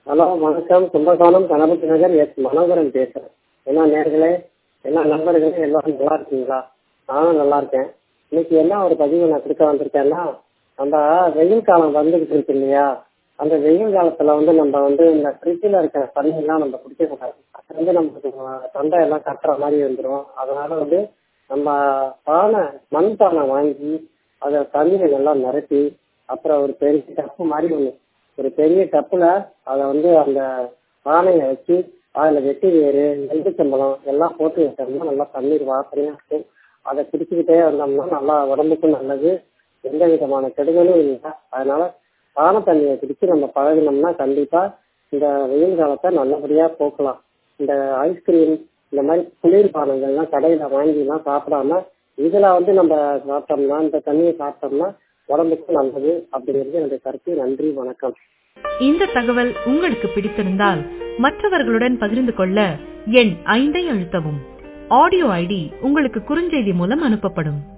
hello வணக்கம் Kumbakonam Ganapathi Nagar S Manoharan பேசுகிறேன் என்ன நேர்களே என்ன நண்பர்களே எல்லாரும் நல்லா இருக்கீங்களா நானும் நல்லா இருக்கேன் இன்னைக்கு என்ன ஒரு பதிவு நான் கொடுக்க வந்திருக்கேன்னா நம்ம வெயில் காலம் வந்துகிட்டு இருக்கு இல்லையா அந்த வெயில் காலத்துல வந்து நம்ம வந்து இந்த ஃப்ரிட்ஜில் இருக்கிற தண்ணியெல்லாம் நம்ம குடிக்க கூடாது அது வந்து நமக்கு தொண்டை எல்லாம் கட்டுற மாதிரி வந்துடும் அதனால வந்து நம்ம பானை மண் பானை வாங்கி அதை தண்ணியை நல்லா நிரப்பி அப்புறம் ஒரு பெரிய டப்பு மாதிரி ஒன்று ஒரு பெரிய டப்புல அதை வந்து அந்த பானையை வச்சு அதில் வெட்டி வேறு எலுமிச்சம்பழம் எல்லாம் போட்டு வச்சோம்னா நல்லா தண்ணீர் வாசனையாக இருக்கும் அதை குடிச்சுக்கிட்டே வந்தோம்னா நல்லா உடம்புக்கும் நல்லது எந்த விதமான கெடுதலும் இல்லை அதனால பானை தண்ணியை குடிச்சு நம்ம பழகினோம்னா கண்டிப்பா இந்த வெயில் காலத்தை நல்லபடியா போக்கலாம் இந்த ஐஸ்கிரீம் இந்த மாதிரி குளிர் பானங்கள்லாம் கடையில வாங்கிலாம் சாப்பிடாம இதுல வந்து நம்ம சாப்பிட்டோம்னா இந்த தண்ணியை சாப்பிட்டோம்னா உடம்புக்கு நல்லது அப்படிங்கிறது என்னுடைய கருத்து நன்றி வணக்கம் இந்த தகவல் உங்களுக்கு பிடித்திருந்தால் மற்றவர்களுடன் பகிர்ந்து கொள்ள எண் ஐந்தை அழுத்தவும் ஆடியோ ஐடி உங்களுக்கு குறுஞ்செய்தி மூலம் அனுப்பப்படும்